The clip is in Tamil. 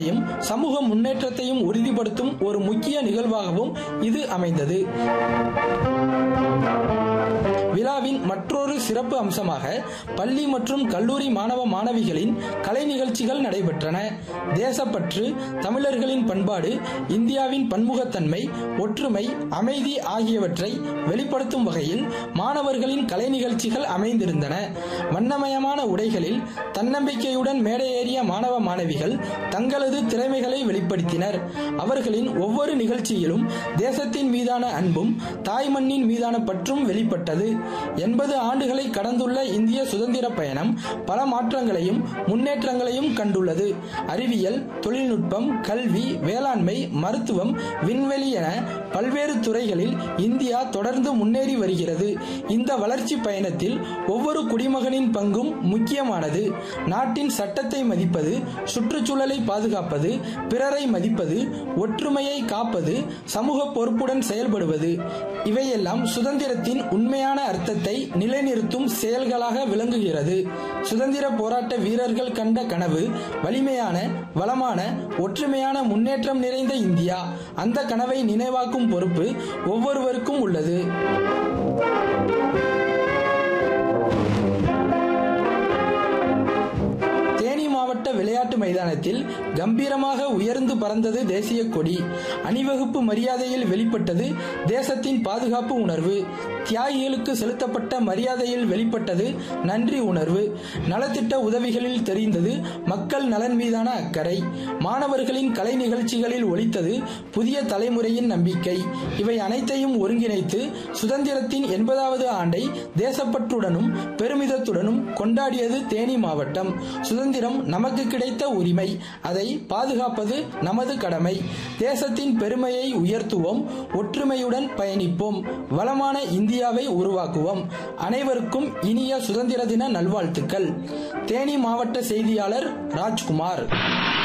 சமூக முன்னேற்றத்தையும் உறுதிப்படுத்தும் ஒரு முக்கிய நிகழ்வாகவும் இது அமைந்தது விழாவின் மற்றொரு சிறப்பு அம்சமாக பள்ளி மற்றும் கல்லூரி மாணவ மாணவிகளின் கலை நிகழ்ச்சிகள் நடைபெற்றன தேசப்பற்று தமிழர்களின் பண்பாடு இந்தியாவின் பன்முகத்தன்மை ஒற்றுமை அமைதி ஆகியவற்றை வெளிப்படுத்தும் வகையில் மாணவர்களின் கலை நிகழ்ச்சிகள் அமைந்திருந்தன வண்ணமயமான உடைகளில் தன்னம்பிக்கையுடன் மேடையேறிய மாணவ மாணவிகள் தங்களது திறமைகளை வெளிப்படுத்தினர் அவர்களின் ஒவ்வொரு நிகழ்ச்சியிலும் தேசத்தின் மீதான அன்பும் தாய் மண்ணின் மீதான பற்றும் வெளிப்பட்டது எண்பது ஆண்டுகளை கடந்துள்ள இந்திய சுதந்திர பயணம் பல மாற்றங்களையும் முன்னேற்றங்களையும் கண்டுள்ளது அறிவியல் தொழில்நுட்பம் கல்வி வேளாண்மை மருத்துவம் விண்வெளி என பல்வேறு துறைகளில் இந்தியா தொடர்ந்து முன்னேறி வருகிறது இந்த வளர்ச்சி பயணத்தில் ஒவ்வொரு குடிமகனின் பங்கும் முக்கியமானது நாட்டின் சட்டத்தை மதிப்பது சுற்றுச்சூழலை பாதுகாப்பது பிறரை மதிப்பது ஒற்றுமையை காப்பது சமூக பொறுப்புடன் செயல்படுவது இவையெல்லாம் சுதந்திரத்தின் உண்மையான அர்த்தத்தை நிலைநிறுத்தும் செயல்களாக விளங்குகிறது சுதந்திர போராட்ட வீரர்கள் கண்ட கனவு வலிமையான வளமான ஒற்றுமையான முன்னேற்றம் நிறைந்த இந்தியா அந்த கனவை நினைவாக்கும் பொறுப்பு ஒவ்வொருவருக்கும் உள்ளது தேனி மாவட்ட விளையாட்டு மைதானத்தில் கம்பீரமாக உயர்ந்து பறந்தது தேசிய கொடி அணிவகுப்பு மரியாதையில் வெளிப்பட்டது தேசத்தின் பாதுகாப்பு உணர்வு தியாகிகளுக்கு செலுத்தப்பட்ட மரியாதையில் வெளிப்பட்டது நன்றி உணர்வு நலத்திட்ட உதவிகளில் தெரிந்தது மக்கள் நலன் மீதான அக்கறை மாணவர்களின் கலை நிகழ்ச்சிகளில் ஒலித்தது புதிய தலைமுறையின் நம்பிக்கை இவை அனைத்தையும் ஒருங்கிணைத்து சுதந்திரத்தின் எண்பதாவது ஆண்டை தேசப்பற்றுடனும் பெருமிதத்துடனும் கொண்டாடியது தேனி மாவட்டம் சுதந்திரம் நமக்கு கிடைத்த உரிமை அதை பாதுகாப்பது நமது கடமை தேசத்தின் பெருமையை உயர்த்துவோம் ஒற்றுமையுடன் பயணிப்போம் வளமான இந்தியாவை உருவாக்குவோம் அனைவருக்கும் இனிய சுதந்திர தின நல்வாழ்த்துக்கள் தேனி மாவட்ட செய்தியாளர் ராஜ்குமார்